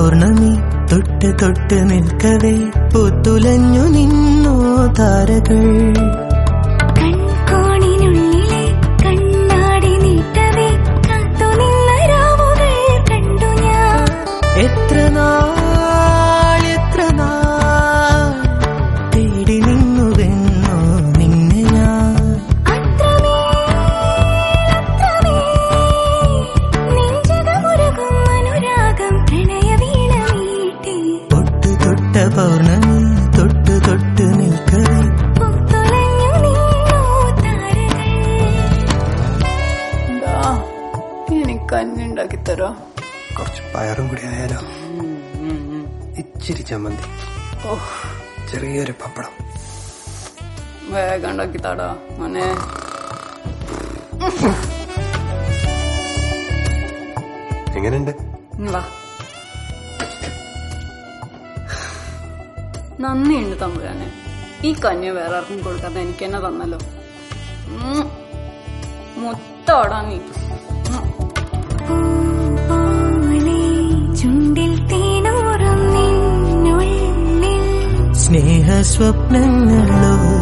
പൗർണമി തൊട്ട് തൊട്ട് നിൽക്കവേ പൂത്തുലഞ്ഞു നിന്നു താരകൾ കൺകോണിനുള്ളിലെ കണ്ണാടി നീട്ടവേ കാത്തുനിന്ന രാവുകൾ കണ്ടു ഞാൻ എത്ര നാൾ എത്ര നാൾ തേടി നിന്നു വെണ്ണോ നിന്നെ ഞാൻ അത്രമേൽ അത്രമേൽ നെഞ്ചകമുരുകും അനുരാഗം പ്രണയവീണ മീട്ടി തൊട്ട് തൊട്ട പൗർണമി തൊട്ട് തൊട്ട് നിൽക്കവേ പൂത്തുലഞ്ഞു നിന്നു താരകൾ എനിക്ക് കഞ്ഞി ഉണ്ടാക്കി തരോ കുറച്ച് പയറും കൂടി ആയാലോ ഇച്ചിരി ചമ്മന്തി ചെറിയൊരു പപ്പടം വേഗം ഉണ്ടാക്കി താടാ മോനെ എങ്ങനെയുണ്ട് ഇങ്ങ് വാ നന്ദിയുണ്ട് തമ്പുരാനെ ഈ കഞ്ഞി വേറെ ആർക്കും കൊടുക്കാതെ എനിക്ക് തന്നെ തന്നല്ലോ ഉം. മുത്തോടാ നീ ഉം. പോലെ ചുണ്ടിൽ തേനൂറും നിന്നുള്ളിൽ സ്നേഹ സ്വപ്നങ്ങളോ